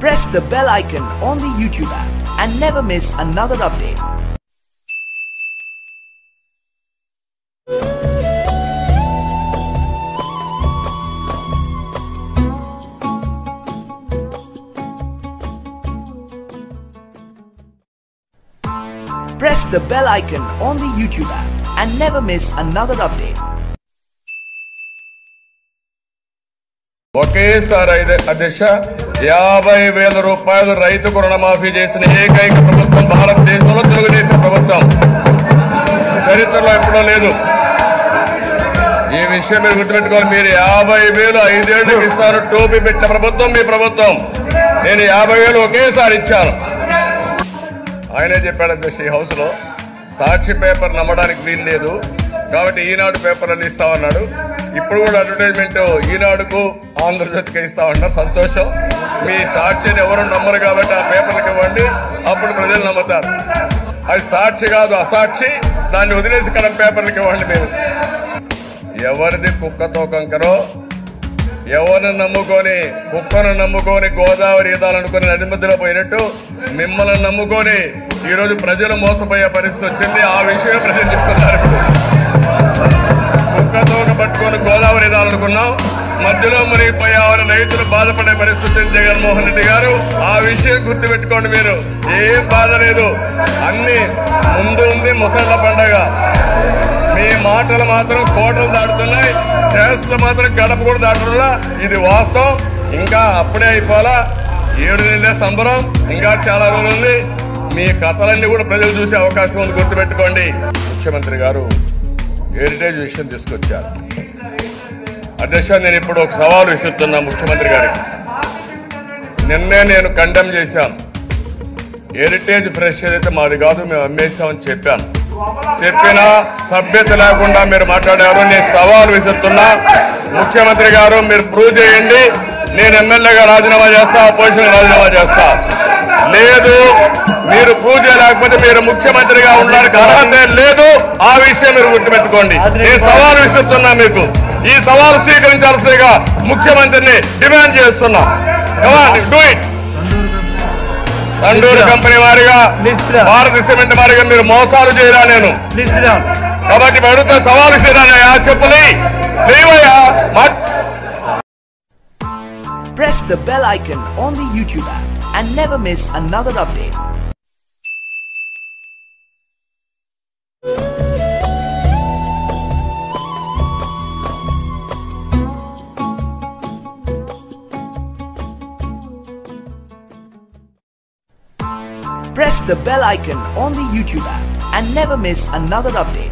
Press the bell icon on the YouTube app and never miss another update. Press the bell icon on the YouTube app and never miss another update. ఒకేసారి ఐదు అధ్యక్ష యాభై వేల రూపాయలు రైతుకు రుణమాఫీ చేసిన ఏకైక ప్రభుత్వం భారతదేశంలో తెలుగుదేశం ప్రభుత్వం చరిత్రలో ఎప్పుడూ లేదు ఈ విషయం మీరు గుర్తుపెట్టుకోవాలి మీరు యాభై వేలు ఐదేళ్లకు ఇస్తారు టోపీ పెట్టిన ప్రభుత్వం మీ ప్రభుత్వం నేను యాభై వేలు ఒకేసారి ఇచ్చాను ఆయనే చెప్పాడు అధ్యక్ష ఈ హౌస్ లో సాక్షి పేపర్ నమ్మడానికి వీలు లేదు కాబట్టి ఈనాడు పేపర్లను ఇస్తామన్నాడు ఇప్పుడు కూడా అడ్వర్టైజ్మెంట్ ఈనాడుకు ఆంధ్రజ్యోతికి ఇస్తామన్నారు సంతోషం మీ సాక్షిని ఎవరు నమ్మరు కాబట్టి ఆ పేపర్లకు ఇవ్వండి అప్పుడు ప్రజలు నమ్ముతారు అది సాక్షి కాదు అసాక్షి దాన్ని వదిలేసి కడం పేపర్లకు ఇవ్వండి మీరు ఎవరిది కుక్కతో కంకరో ఎవరిని నమ్ముకొని కుక్కను నమ్ముకొని గోదావరి ఈదాలనుకుని నది మధ్యలో పోయినట్టు మిమ్మల్ని నమ్ముకొని ఈ రోజు ప్రజలు మోసపోయే పరిస్థితి వచ్చింది ఆ విషయం ప్రజలు చెప్తున్నారు కుక్కతో పట్టుకొని గోదావరి ఈదాలనుకున్నాం మధ్యలో మునిగిపోయామని రైతులు బాధపడే పరిస్థితి ఉంది జగన్మోహన్ రెడ్డి గారు ఆ విషయం గుర్తుపెట్టుకోండి మీరు ఏం బాధ లేదు అన్ని ముందు ఉంది ముసళ్ళ పండగ మీ మాటలు మాత్రం కోటలు దాటుతున్నాయి చేష్టలు మాత్రం గడప కూడా దాటున్నా ఇది వాస్తవం ఇంకా అప్పుడే అయిపోలా ఏడు నెలలే సంబరం ఇంకా చాలా రోజులు ఉంది మీ కథలన్నీ కూడా ప్రజలు చూసే అవకాశం ఉంది గుర్తుపెట్టుకోండి ముఖ్యమంత్రి గారు హెరిటేజ్ విషయం తీసుకొచ్చారు అధ్యక్ష నేను ఇప్పుడు ఒక సవాలు విసురుతున్నా ముఖ్యమంత్రి గారికి నిన్నే నేను కండెమ్ చేశాను హెరిటేజ్ ఫ్రెష్ ఏదైతే మాది కాదు మేము అమ్మేస్తామని చెప్పాను చెప్పినా సభ్యత లేకుండా మీరు మాట్లాడారు నేను సవాల్ విసురుతున్నా ముఖ్యమంత్రి గారు మీరు ప్రూవ్ చేయండి నేను ఎమ్మెల్యేగా రాజీనామా చేస్తా అపోజిషన్ రాజీనామా చేస్తా లేదు మీరు ప్రూవ్ చేయలేకపోతే మీరు ముఖ్యమంత్రిగా ఉండడానికి అర్హత లేదు ఆ విషయం మీరు గుర్తుపెట్టుకోండి నేను సవాల్ విసురుతున్నా మీకు ఈ సవాల్ స్వీకరించాల్సిందిగా ముఖ్యమంత్రిని డిమాండ్ చేస్తున్నా డూ ఇట్ తండూరు కంపెనీ వారిగా భారత సిమెంట్ వారిగా మీరు మోసాలు చేయరా నేను కాబట్టి ఇప్పుడు అడుగుతా సవాలు చేయరా చెప్పులి లేవయ్యా మా Press the bell icon on the YouTube app and never miss another update. Press the bell icon on the YouTube app and never miss another update.